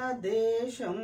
దేశం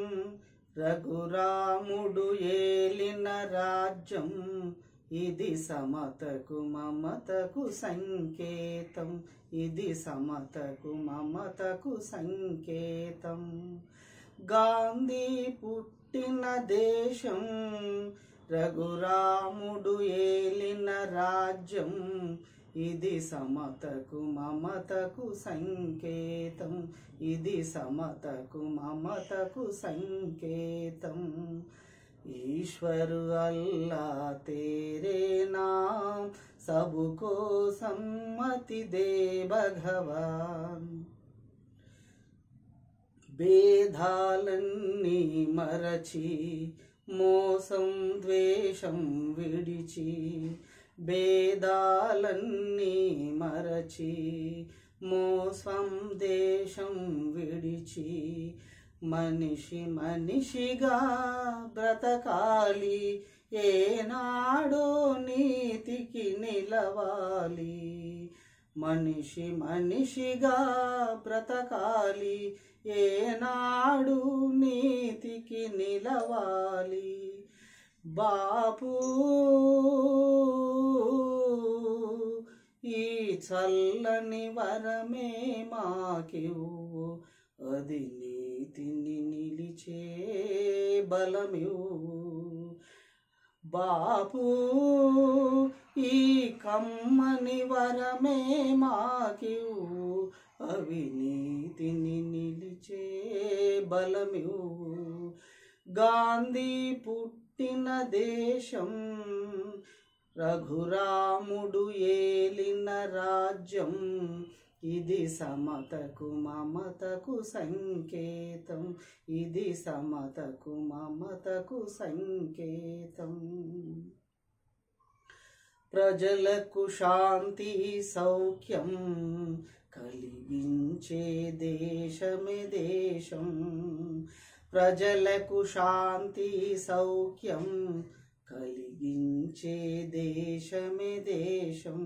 రఘురాముడు ఏలిన రాజ్యం ఇది సమతకు మమతకు సంకేతం ఇది సమతకు మమతకు సంకేతం గాంధీ పుట్టిన దేశం రఘురాముడు ఏలిన రాజ్యం ఇది సమతకు మమతకు సంకేతం ఇది సమతకు మమతకు సంకేతం ఈశ్వరు అల్లా తేరే నాम सबको सम्मति दे భగవాన్ భేదాలన్నీ మరచి మోసం ద్వేషం విడిచి భేదాలన్నీ మరచి మోసం దేశం విడిచి మనిషి మనిషిగా బ్రతకాలి ఏనాడో నీతికి నిలవాలి మనిషి మనిషిగా బ్రతకాలి ఏనాడు నీతికి నిలవాలి బాపు ఈ చల్లని వరమే మాకివ్వు అది నీతిని నిలిచే బలమివ్వు బాపు ఈ కమ్మని వరమే మాకివ్వు అవినీతిని నిలిచే బలమివ్వు గాంధీ పుట్టిన దేశం రఘురాముడు ఏలిన రాజ్యం ఇది సమతకు మమతకు సంకేతం ఇది సమతకు మమతకు సంకేతం ప్రజలకు శాంతి సౌఖ్యం కలిగించే దేశమే దేశం ప్రజలకు శాంతి సౌఖ్యం కలిగించే దేశమే దేశం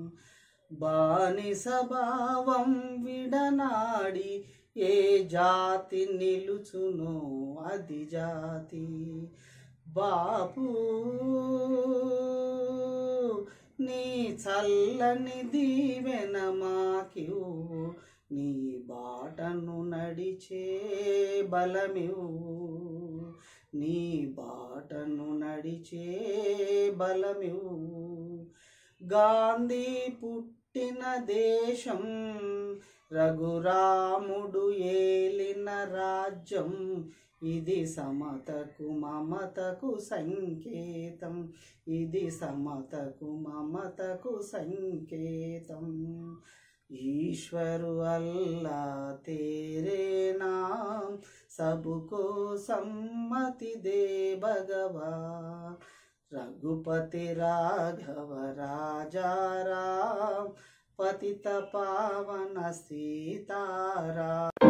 బానిస భావం విడనాడి ఏ జాతి నిలుచునో అది జాతి బాపు నీ చల్లని దీవెన మాకివ్వు నీ బాటను నడిచే బలమివ్వు నీ బాటను నడిచే బలమివ్వు గాంధీ పుట్టిన దేశం రఘురాముడు ఏలిన రాజ్యం ఇది సమతకు మమతకు సంకేతం ఇది సమతకు మమతకు సంకేతం ఈశ్వరు అల్లా తేరే నాम सबको सम्मति दे भगवा रघुपति राघव राजा राम पतित पावन सीताराम